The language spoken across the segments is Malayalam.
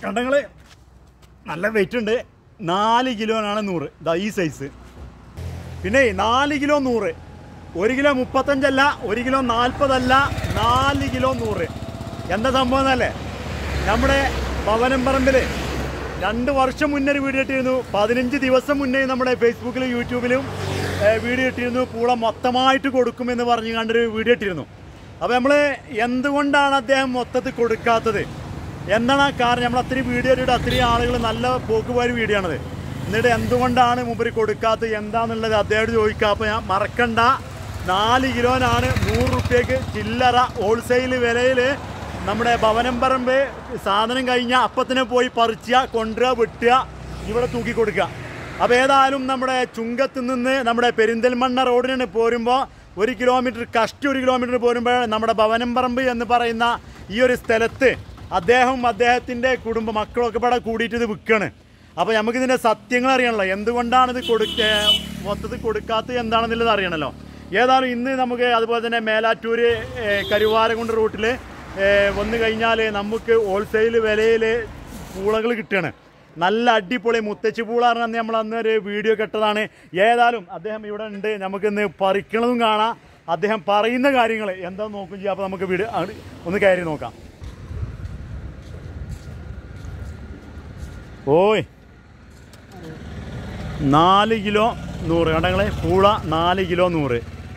കണ്ടങ്ങള് നല്ല വെയിറ്റ് ഉണ്ട് നാല് കിലോനാണ് നൂറ് ഇതാ ഈ സൈസ് പിന്നെ നാല് കിലോ നൂറ് ഒരു കിലോ മുപ്പത്തഞ്ചല്ല ഒരു കിലോ നാൽപ്പതല്ല നാല് കിലോ നൂറ് എന്താ സംഭവം എന്നല്ലേ നമ്മുടെ ഭവനം പറമ്പിൽ രണ്ട് വർഷം മുന്നേ ഒരു വീഡിയോ ഇട്ടിരുന്നു പതിനഞ്ച് ദിവസം മുന്നേ നമ്മുടെ ഫേസ്ബുക്കിലും യൂട്യൂബിലും ഏ, വീഡിയോ ഇട്ടിരുന്നു പൂള മൊത്തമായിട്ട് കൊടുക്കുമെന്ന് പറഞ്ഞു കണ്ടൊരു വീഡിയോ ഇട്ടിരുന്നു അപ്പോൾ നമ്മൾ എന്തുകൊണ്ടാണ് അദ്ദേഹം മൊത്തത്തിൽ കൊടുക്കാത്തത് എന്താണ് ആ കാരണം നമ്മൾ അത്രയും വീഡിയോ ഇട്ടിട്ട് അത്രയും ആളുകൾ നല്ല പോക്കുപോയൊരു വീഡിയോ ആണത് എന്നിട്ട് എന്തുകൊണ്ടാണ് മുമ്പ് കൊടുക്കാത്തത് എന്താണെന്നുള്ളത് അദ്ദേഹത്തോട് ചോദിക്കുക അപ്പോൾ ഞാൻ മറക്കണ്ട നാല് കിലോനാണ് നൂറ് റുപ്യക്ക് ചില്ലറ ഹോൾസെയിൽ വിലയിൽ നമ്മുടെ ഭവനം പറമ്പ് സാധനം കഴിഞ്ഞാൽ അപ്പത്തിനെ പോയി പറിച്ചുക കൊണ്ടുവരിക വെട്ടുക ഇവിടെ തൂക്കി കൊടുക്കുക അപ്പോൾ ഏതായാലും നമ്മുടെ ചുങ്കത്ത് നിന്ന് നമ്മുടെ പെരിന്തൽമണ്ണ റോഡിന് പോരുമ്പോൾ ഒരു കിലോമീറ്റർ കഷ്ടി ഒരു കിലോമീറ്റർ പോരുമ്പോൾ നമ്മുടെ ഭവനം പറമ്പ് എന്ന് പറയുന്ന ഈ ഒരു സ്ഥലത്ത് അദ്ദേഹം അദ്ദേഹത്തിൻ്റെ കുടുംബ മക്കളൊക്കെ ഇവിടെ കൂടിയിട്ട് ഇത് വിൽക്കുകയാണ് അപ്പോൾ നമുക്കിതിൻ്റെ സത്യങ്ങൾ അറിയണല്ലോ എന്തുകൊണ്ടാണ് ഇത് കൊടുക്ക മൊത്തത്തിൽ കൊടുക്കാത്തത് എന്താണെന്നുള്ളത് അറിയണമല്ലോ ഏതായാലും ഇന്ന് നമുക്ക് അതുപോലെ തന്നെ മേലാറ്റൂർ കരുവാരകുണ്ട് റൂട്ടിൽ വന്നു കഴിഞ്ഞാൽ നമുക്ക് ഹോൾസെയിൽ വിലയിൽ പൂളകൾ കിട്ടുകയാണ് നല്ല അടിപൊളി മുത്തച്ചി പൂളാണ് അന്ന് നമ്മൾ അന്ന് ഒരു വീഡിയോ കെട്ടതാണ് ഏതായാലും അദ്ദേഹം ഇവിടെ ഉണ്ട് നമുക്കിന്ന് പറിക്കണതും കാണാം അദ്ദേഹം പറയുന്ന കാര്യങ്ങൾ എന്താന്ന് നോക്കും ചെയ്യാം അപ്പോൾ നമുക്ക് വീട് അങ്ങട് ഒന്ന് കയറി നോക്കാം ഓയ് നാല് കിലോ നൂറ് കണ്ടങ്ങളെ പൂള നാല് കിലോ നൂറ്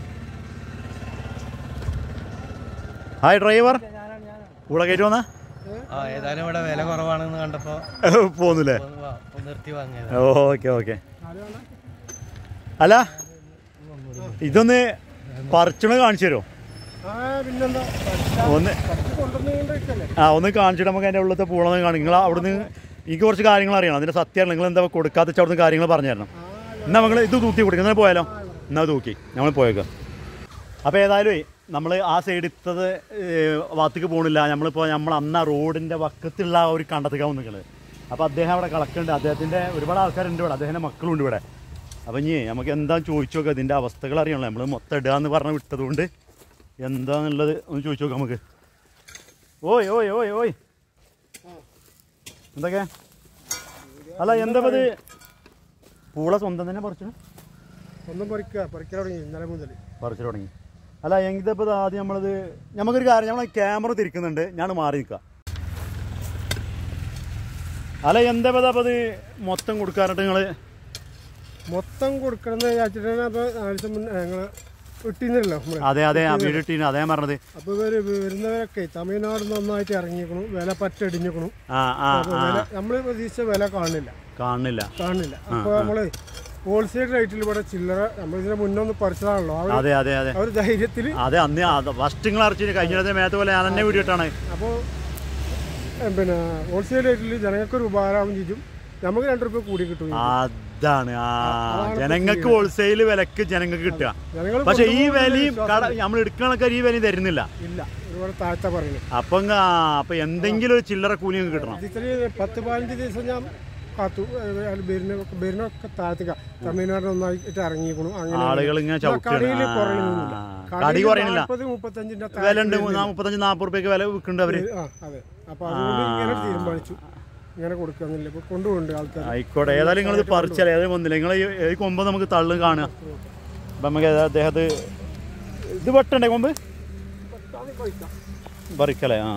ഹായ് ഡ്രൈവർ പൂള കയറ്റി വന്നാ ആ ഏതായാലും ഇവിടെ വില കുറവാണെന്ന് കണ്ടപ്പോ പോന്നില്ലേ ഒന്ന് വാ- ഒന്ന് നിർത്തി വാങ്ങിയത് ഓക്കെ ഓക്കെ അല്ല ഇതൊന്ന് പറിച്ചണ കാണിച്ചു തരുമോ പിന്നെന്താ ഒന്ന് കൊണ്ടുവന്നുകൊണ്ടിരിക്കല്ലേ ആ ഒന്ന് കാണിച്ചിട്ട് നമുക്ക് അതിൻ്റെ ഉള്ളിലത്തെ പൂളന്ന് കാണും നിങ്ങൾ അവിടുന്ന് എനിക്ക് കുറച്ച് കാര്യങ്ങൾ അറിയണം അതിൻ്റെ സത്യമാണ് നിങ്ങൾ എന്താ കൊടുക്കാത്ത വെച്ചാൽ അവിടുന്ന് കാര്യങ്ങൾ പറഞ്ഞു തരണം എന്നാൽ നമ്മൾ ഇത് തൂക്കി കൊടുക്കുക എന്നാൽ പോയാലോ എന്നാൽ തൂക്കി നമ്മൾ പോയേക്കാം അപ്പോൾ ഏതായാലും നമ്മൾ ആ സൈഡിത്തത് ഭാഗത്തേക്ക് പോകണില്ല നമ്മളിപ്പോൾ നമ്മൾ അന്ന് ആ റോഡിൻ്റെ വക്കത്തുള്ള ആ ഒരു കണ്ടത്തേക്കാവും നിൽക്കുന്നത് അപ്പോൾ അദ്ദേഹം അവിടെ കളക്കുന്നുണ്ട് അദ്ദേഹത്തിൻ്റെ ഒരുപാട് ആൾക്കാരുണ്ട് ഇവിടെ അദ്ദേഹത്തിൻ്റെ മക്കളുണ്ട് ഇവിടെ അപ്പം ഇനി നമുക്ക് എന്താ ചോദിച്ചു നോക്കാം ഇതിൻ്റെ അവസ്ഥകൾ അറിയണല്ലോ നമ്മൾ മൊത്തം ഇടുക എന്ന് പറഞ്ഞ് വിട്ടതുകൊണ്ട് എന്താന്നുള്ളത് ഒന്ന് ചോദിച്ചു നോക്കാം നമുക്ക് ഓയ് ഓയ് ഓയ് ഓയ് എന്തൊക്കെ അല്ല എന്താ ഇത് പൂള സ്വന്തം തന്നെ പറിച്ചു ഒന്നും പറിക്കുക പറിക്കാൻ തുടങ്ങി ഇന്നലെ മുതൽ പറിച്ചു തുടങ്ങി അല്ല എങ്കിപ്പോൾ ആദ്യം നമ്മളത് നമുക്കൊരു കാര്യം നമ്മൾ ക്യാമറ തിരിക്കുന്നുണ്ട് ഞാൻ മാറി നിൽക്കാം അല്ല എന്താ ഇപ്പം അപ്പോൾ അത് മൊത്തം കൊടുക്കാറുണ്ട് നിങ്ങൾ മൊത്തം കൊടുക്കണമെന്ന് വിചാരിച്ചിട്ടാണ് അപ്പോൾ നാല് ദിവസം മുന്നേ ഞങ്ങൾ ഇട്ടിരുന്നല്ലോ നമ്മൾ അതെ അതെ ആ വീട് ഇട്ടീന് അതേ ഞാൻ പറഞ്ഞത് അപ്പോൾ ഇവർ വരുന്നവരൊക്കെ തമിഴ്നാട് നന്നായിട്ട് ഇറങ്ങിക്കണു വില പറ്റടിഞ്ഞിക്കണു ആ ആ അപ്പോൾ ആ വില നമ്മൾ പ്രതീക്ഷിച്ച വില കാണില്ല കാണുന്നില്ല കാണില്ല അപ്പോൾ നമ്മൾ ഹോൾസെയിൽ റേറ്റിൽ ഇവിടെ ചില്ലറ നമ്മൾ ഇതിനെ മുന്നേ ഒന്ന് പറിച്ചതാണല്ലോ അവർ അതെ അതെ അതെ അവർ ധൈര്യത്തിൽ അതെ അന്ന് ഫസ്റ്റ് നിങ്ങൾ അറച്ചിന് കഴിഞ്ഞ മേത്ത് പോലെ ഞാൻ തന്നെ വീഡിയോ ഇട്ടാണ് അപ്പോൾ പിന്നെ ഹോൾസെയിൽ റേറ്റിൽ ജനങ്ങൾക്കൊരു ഉപകാരമാവും ചെയ്യും നമുക്ക് രണ്ട് റുപ്യ കൂടി കിട്ടും അതാണ് ആ അതാണ് ജനങ്ങൾക്ക് ഹോൾസെയിൽ വിലക്ക് ജനങ്ങൾക്ക് കിട്ടുക ജനങ്ങൾ പക്ഷെ ഈ വിലയും കട നമ്മൾ എടുക്കുന്ന ആൾക്കാർ ഈ വിലയും തരുന്നില്ല ഇല്ല ഒരുപാട് താഴ്ത്ത പറയുന്നത് അപ്പൊ ഇങ്ങ- ആ, അപ്പൊ എന്തെങ്കിലും ഒരു ചില്ലറ കൂലി നിങ്ങൾക്ക് കിട്ടണം ഇത്രയും പത്ത് പതിനഞ്ച് ദിവസം ഞാൻ കാത്തു ബെരിനൊക്കെ ബെരിനൊക്കെ താഴ്ത്തുക തമിഴ്നാട് നന്നായിട്ട് ഇറങ്ങിക്കണു അങ്ങനെ ആളുകൾ ഇങ്ങനെ ചവിട്ടുകയാണ്. കടയിൽ കുറയുന്നില്ല ആ, കടി കുറയണില്ല നാൽപ്പത് മുപ്പത്തഞ്ചിന്റെ വില ഉണ്ട് മുപ്പത്തഞ്ച് നാൽപ്പത് റുപ്യക്ക് വില വിൽക്കുന്നുണ്ട് അവര് ആ അതെ അപ്പൊ അതുകൊണ്ട് ഇങ്ങനെ തീരുമാനിച്ചു ഇങ്ങനെ കൊടുക്കാന്നില്ല ഇപ്പൊ കൊണ്ടുപോകുന്നുണ്ട് ആൾക്കാർ ആയിക്കോട്ടെ ഏതായാലും നിങ്ങളിത് പറിച്ചാൽ ഏതായാലും ഒന്നില്ല നിങ്ങൾ ഈ കൊമ്പ് നമുക്ക് തള്ളും കാണുക അപ്പൊ നമുക്ക് ഏതാ- അദ്ദേഹത്ത് ഇത് വെട്ടണ്ടേ കൊമ്പ് പറിക്കലേ ആ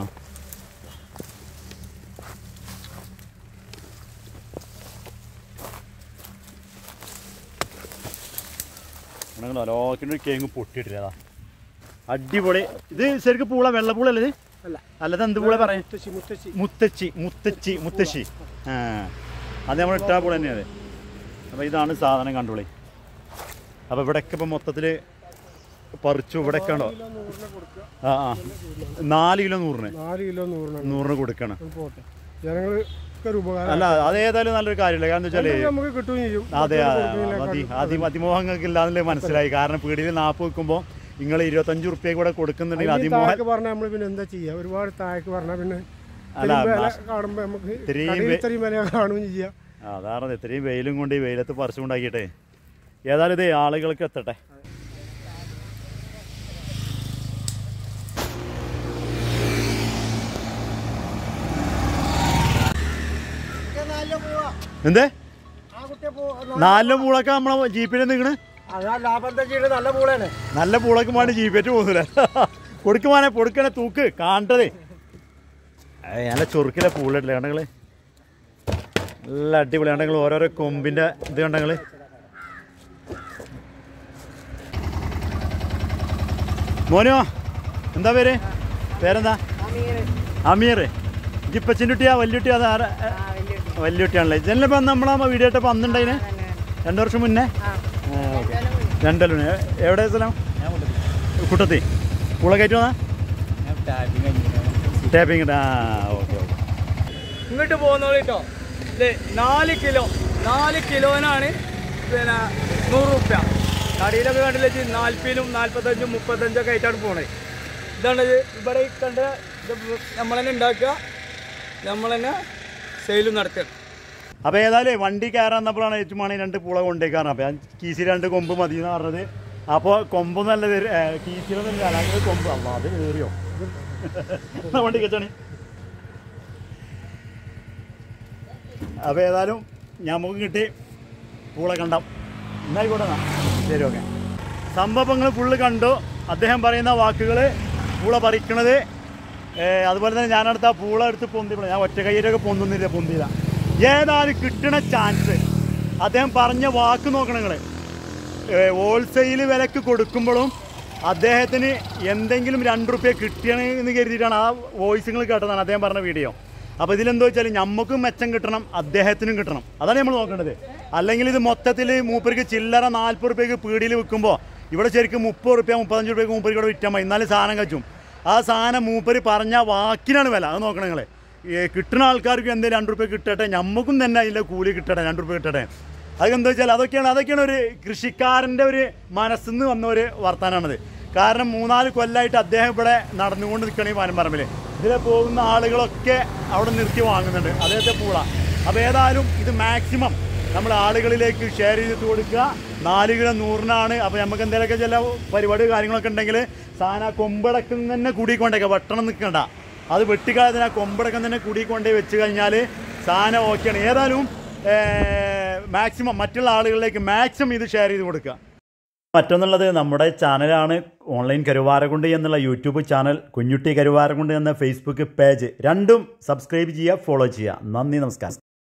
നിങ്ങൾ അലോക്കിൻ്റെ ഒരു കേങ്ങ് പൊട്ടിയിട്ടില്ല അതാ അടിപൊളി ഇത് ശരിക്കും പൂള വെള്ളപ്പൂളല്ലേ ഇത് അല്ല അല്ലാതെ എന്ത് പൂള പറയാം മുത്തശ്ശി മുത്തശ്ശി മുത്തച്ചി മുത്തച്ചി മുത്തശ്ശി ആ അത് നമ്മൾ ഇട്ടാ പോലെ തന്നെയാണ് അപ്പോൾ ഇതാണ് സാധനം കണ്ടോളി അപ്പോൾ ഇവിടെയൊക്കെ ഇപ്പം മൊത്തത്തിൽ പറിച്ചു ഇവിടെയൊക്കെ ഉണ്ടോ കിലോ നൂറിന് കൊടുക്കുക ആ ആ നാല് കിലോ നൂറിന് നാല് കിലോ നൂറിനാണ് നൂറിന് കൊടുക്കണം അത് പോട്ടെ ജനങ്ങൾക്ക് ഒരു ഉപകാരം അല്ല അത് ഏതായാലും നല്ലൊരു കാര്യമില്ല കാരണം എന്താ വെച്ചാൽ നമുക്ക് കിട്ടുകയും ചെയ്യും അതെ മറ്റൊരു മതി കൊടുക്കുന്നതിനേക്കാൾ അതി അതിമോഹങ്ങൾക്ക് ഇല്ലാന്നുള്ളത് മനസ്സിലായി കാരണം പീടിയിൽ നാപ്പ് വെക്കുമ്പോൾ നിങ്ങൾ ഇരുപത്തഞ്ച് റുപ്യ കൂടെ കൊടുക്കുന്നുണ്ടെങ്കിൽ അതിന് അതിമോഹം താഴേക്ക് പറഞ്ഞാൽ നമ്മൾ പിന്നെ എന്താ ചെയ്യുക ഒരുപാട് താഴേക്ക് പറഞ്ഞാൽ പിന്നെ അല്ല, ഇത്രയും വില മാസ്- കാണുമ്പോൾ നമുക്ക് ഇത്രയും കടയിൽ വെ- ഇത്രയും വില കാണുകയും ചെയ്യാം അതാണ് ഇത്രയും വെയിലും കൊണ്ട് ഈ വെയിലത്ത് പറിച്ചുകൊണ്ടാക്കിയിട്ടേ ഏതായാലും ഇത് ആളുകൾക്ക് എത്തട്ടെ എന്തേ ആ കുട്ടിയെ പോ നാലിലെ പൂളൊക്കെ നമ്മളെ ജീപ്പിൽ നിൽക്കണ് അതാ ലാഭം എന്താ ചെയ്യുന്നത് നല്ല പൂളാണ് നല്ല പൂളൊക്കെ വേണ്ടി ജീപ്പേറ്റ് പോകുന്നില്ല കൊടുക്കുവാനെ കൊടുക്കണേ തൂക്ക് കാണട്ടതേ ഏയ് നല്ല ചൊറുക്കിലെ പൂളിട്ടില്ല കണ്ടങ്ങള് നല്ല അടിപൊളി കണ്ടങ്ങൾ ഓരോരോ കൊമ്പിന്റെ ഇത് കണ്ടങ്ങള് മോനോ എന്താ പേര് പേരെന്താ അമീർ ഇജിപ്പച്ചിൻ്റെ കുട്ടിയാ വല്യുട്ടിയാ അത് ആരാ വല്യുട്ടിയാണല്ലേ ഇതെല്ലാം നമ്മളാ വീഡിയോ ഇട്ടപ്പോൾ അന്നുണ്ടായിന് രണ്ടു വർഷം മുന്നേ രണ്ടല്ലോ എവിടെ സ്ഥലം കുട്ടത്തി പുളകയറ്റു വന്നാ ടാപ്പിംഗ് ആ ഓക്കെ ഓക്കെ ഇങ്ങോട്ട് പോകുന്നോളിട്ടോ ഇത് നാല് കിലോ നാല് കിലോനാണ് പിന്നെ നൂറ് റുപ്യ കടയിലൊക്കെ കണ്ടില്ലേ നാൽപ്പതിനും നാൽപ്പത്തഞ്ചും മുപ്പത്തഞ്ചൊക്കെ ആയിട്ടാണ് പോണത് ഇതാണ് ഇത് ഇവിടെ ഈ കണ്ട ഇത് നമ്മൾ തന്നെ ഉണ്ടാക്കുക നമ്മൾ തന്നെ സെയിലും നടത്തുക അപ്പോൾ ഏതായാലും വണ്ടി കയറാൻ വന്നപ്പോഴാണ് ഏറ്റവും വേണമെങ്കിൽ രണ്ട് പുള കൊണ്ടേക്കാറ് അപ്പോൾ ഞാൻ കീസി രണ്ട് കൊമ്പ് മതി എന്ന് പറഞ്ഞത് അപ്പോൾ കൊമ്പ് നല്ല കീസിലൊന്നും അല്ലെങ്കിൽ കൊമ്പ് അല്ല അത് കയറിയോ വണ്ടി കച്ചാണ് അപ്പോൾ ഏതായാലും നമുക്ക് കിട്ടി പൂള കണ്ടം എന്നായിക്കോട്ടെ എന്നാ ശരി ഓക്കെ സംഭവങ്ങൾ ഫുള്ള് കണ്ടു അദ്ദേഹം പറയുന്ന വാക്കുകൾ പൂള പറിക്കണത് ഏ, അതുപോലെ തന്നെ ഞാനടുത്ത ആ പൂള എടുത്ത് പൊന്തിപ്പോൾ ഞാൻ ഒറ്റ കയ്യിലൊക്കെ പൊന്തുന്നില്ല പൊന്തില്ല ഏതായാലും കിട്ടണ ചാൻസ് അദ്ദേഹം പറഞ്ഞ വാക്ക് നോക്കണം നിങ്ങൾ ഹോൾസെയിൽ വിലക്ക് കൊടുക്കുമ്പോഴും അദ്ദേഹത്തിന് എന്തെങ്കിലും രണ്ട് റുപ്യ കിട്ടിയെന്ന് കരുതിയിട്ടാണ് ആ വോയിസുകൾ കേട്ടതാണ് അദ്ദേഹം പറഞ്ഞ വീഡിയോ അപ്പോൾ ഇതിലെന്തോ വെച്ചാൽ നമുക്കും മെച്ചം കിട്ടണം അദ്ദേഹത്തിനും കിട്ടണം അതാണ് നമ്മൾ നോക്കേണ്ടത് അല്ലെങ്കിൽ ഇത് മൊത്തത്തിൽ മൂപ്പർക്ക് ചില്ലറ നാൽപ്പത് റുപ്യക്ക് പീടിയിൽ വിൽക്കുമ്പോൾ ഇവിടെ ശരിക്കും മുപ്പത് റുപ്യ മുപ്പത്തഞ്ച് റുപ്യക്ക് മൂപ്പർക്ക് ഇവിടെ വിറ്റാൽ മതി എന്നാലും സാധനം കച്ചും ആ സാധനം മൂപ്പര് പറഞ്ഞ വാക്കിനാണ് വില അത് നോക്കണം നിങ്ങൾ കിട്ടുന്ന ആൾക്കാർക്ക് എന്തെങ്കിലും രണ്ട് റുപ്യ കിട്ടട്ടെ നമുക്കും തന്നെ അതിൻ്റെ കൂലി കിട്ടട്ടെ രണ്ട് റുപ്യ കിട്ടട്ടെ അതെന്താ വെച്ചാൽ അതൊക്കെയാണ് അതൊക്കെയാണ് ഒരു കൃഷിക്കാരൻ്റെ ഒരു മനസ്സിൽ നിന്ന് വന്ന ഒരു വർത്താനാണത് കാരണം മൂന്നാല് കൊല്ലമായിട്ട് അദ്ദേഹം ഇവിടെ നടന്നുകൊണ്ട് നിൽക്കണ ഈ പാനമ്പറമ്പിൽ ഇതിലെ പോകുന്ന ആളുകളൊക്കെ അവിടെ നിർത്തി വാങ്ങുന്നുണ്ട് അദ്ദേഹത്തെ പൂള അപ്പോൾ ഏതായാലും ഇത് മാക്സിമം നമ്മൾ ആളുകളിലേക്ക് ഷെയർ ചെയ്തിട്ട് കൊടുക്കുക നാല് കിലോ നൂറിനാണ് അപ്പോൾ നമുക്ക് എന്തെങ്കിലുമൊക്കെ ചില പരിപാടി കാര്യങ്ങളൊക്കെ ഉണ്ടെങ്കിൽ സാധനം കൊമ്പടക്കം തന്നെ കൂടിക്കൊണ്ടേക്കാം വെട്ടണം നിൽക്കണ്ട അത് വെട്ടിക്കാതെ ആ കൊമ്പടക്കം തന്നെ കൂടിക്കൊണ്ടേ വെച്ച് കഴിഞ്ഞാൽ സാധനം ഓക്കെയാണ് ഏതായാലും മാക്സിമം മറ്റുള്ള ആളുകളിലേക്ക് മാക്സിമം ഇത് ഷെയർ ചെയ്ത് കൊടുക്കുക മറ്റൊന്നുള്ളത് നമ്മുടെ ചാനലാണ് ഓൺലൈൻ കരുവാരകുണ്ട് എന്നുള്ള യൂട്യൂബ് ചാനൽ കുഞ്ഞുട്ടി കരുവാരകുണ്ട് എന്ന ഫേസ്ബുക്ക് പേജ് രണ്ടും സബ്സ്ക്രൈബ് ചെയ്യുക ഫോളോ ചെയ്യുക നന്ദി നമസ്കാരം